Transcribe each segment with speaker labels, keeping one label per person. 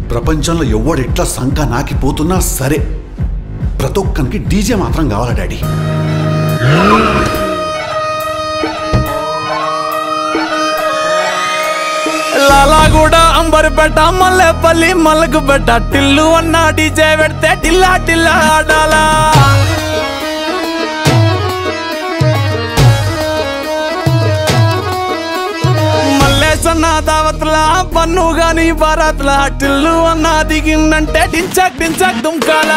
Speaker 1: ప్రపంచంలో ఎవడెట్లా సంక నాకిపోతున్నా సరే ప్రతి ఒక్కరికి డీజే మాత్రం కావాలా డాడీ
Speaker 2: లాలాగూడ అంబరిపేట మల్లెపల్లి మల్లకు పెట్ట టిల్లు అన్న డీజే పెడితే టిల్లా టిల్లా ఆడాలా మల్లేసన్న దావత్ల పన్ను గాని భారత్ల టిల్లు అన్న దిగిందంటే డించక్ డించక్ దుంకాలా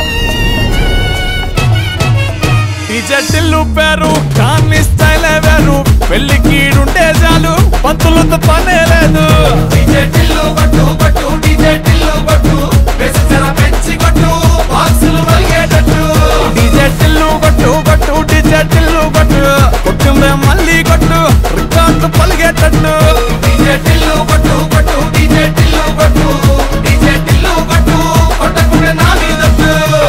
Speaker 2: డీజే టిల్లు పేరు కాన్ని స్టైల్ వేరు పెళ్లి కీడుంటే చాలు పంతులతో పనే లేదు డీజే టిల్లు పట్టు పట్టు డీజే టిల్లు పట్టు బెసర పెంచి కొట్టు బాక్సులు మలిగేటట్టు డీజే టిల్లు కొట్టు కొట్టు డీజే టిల్లు కొట్టు కొట్టుందే మళ్ళీ కొట్టు రికార్డు పలిగేటట్టు డీజే టిల్లు కొట్టు కొట్టు డీజే టిల్లు కొట్టు డీజే టిల్లు కొట్టు కొట్టకుండా నా మీదట్టు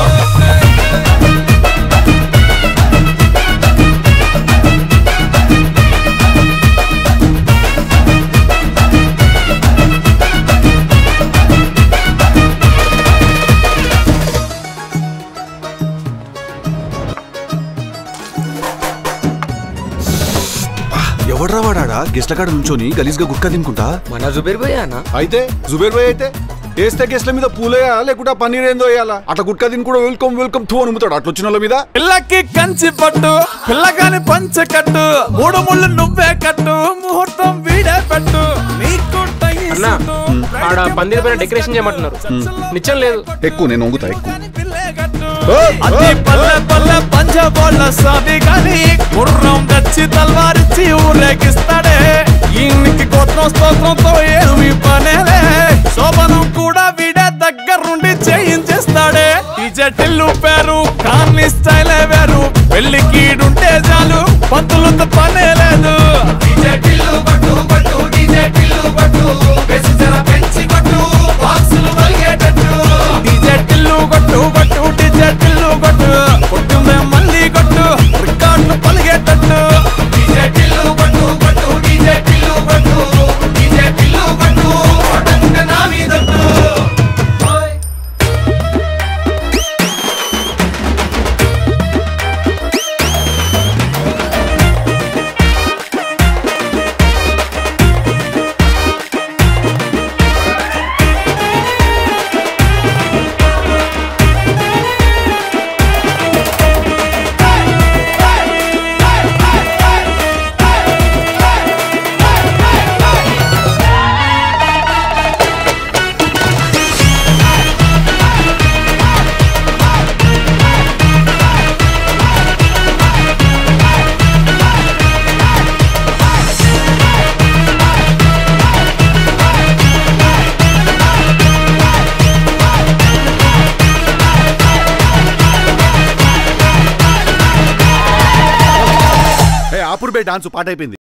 Speaker 1: ఎవడ్రా వాడా గెస్ట్ల కాడ నుంచొని గలీజ్గా గుట్కా తినుకుంటా
Speaker 3: మన జుబేర్ భయ్య అన్న
Speaker 1: అయితే జుబేర్ భాయ్ అయితే వేస్తే గెస్ట్ల మీద పూలేయా లేకుంటే పన్నీర్ ఏందో వేయాలా అట్లా గుట్కా తిని కూడా వెల్కమ్ వెల్కమ్ తూ అనుముతాడు అట్లా వచ్చిన వాళ్ళ మీద
Speaker 2: పిల్లకి కంచి పట్టు పిల్లగాని పంచ కట్టు మూడు ముళ్ళు నువ్వే కట్టు ముహూర్తం వీడే పెట్టు నీకు టైం
Speaker 4: అన్నా
Speaker 2: ఇస్తూ,
Speaker 4: ఆడ పందిరి పైన డెకరేషన్ చేయమంటున్నారు నిచ్చం లేదు
Speaker 1: ఎక్కువ నేను వంగుతా ఎక్కువ
Speaker 2: పిల్లే కట్టు.
Speaker 1: ఓయ్,
Speaker 2: అది
Speaker 1: ఓయ్,
Speaker 2: పల్లె పల్లె పంచబోళ్ళ సాది గాని గుర్రం తెచ్చి తల్వారిచ్చి ఊరేగిస్తాడే ఈయనకి గోత్రం స్తోత్రంతో ఏమి పనేలే శోభనం కూడా వీడే దగ్గరుండి చేయించేస్తాడే ఈ జటిల్లు పేరు కార్ని స్టైలే వేరు పెళ్లి కీడుంటే చాలు పంతులతో పనే లేదు డీజే టిల్లు కొట్టు కొట్టు డీజే టిల్లు కొట్టు కొట్టుందే మళ్ళీ కొట్టు రికార్డు పలిగేటట్టు డీజే టిల్లు కొట్టు కొట్టు డీజే టిల్లు కొట్టు డీజే టిల్లు కొట్టు కొట్టకుంటే నా మీదట్టు
Speaker 1: ఏ ఆపుడు బే డాన్స్ పాట అయిపోయింది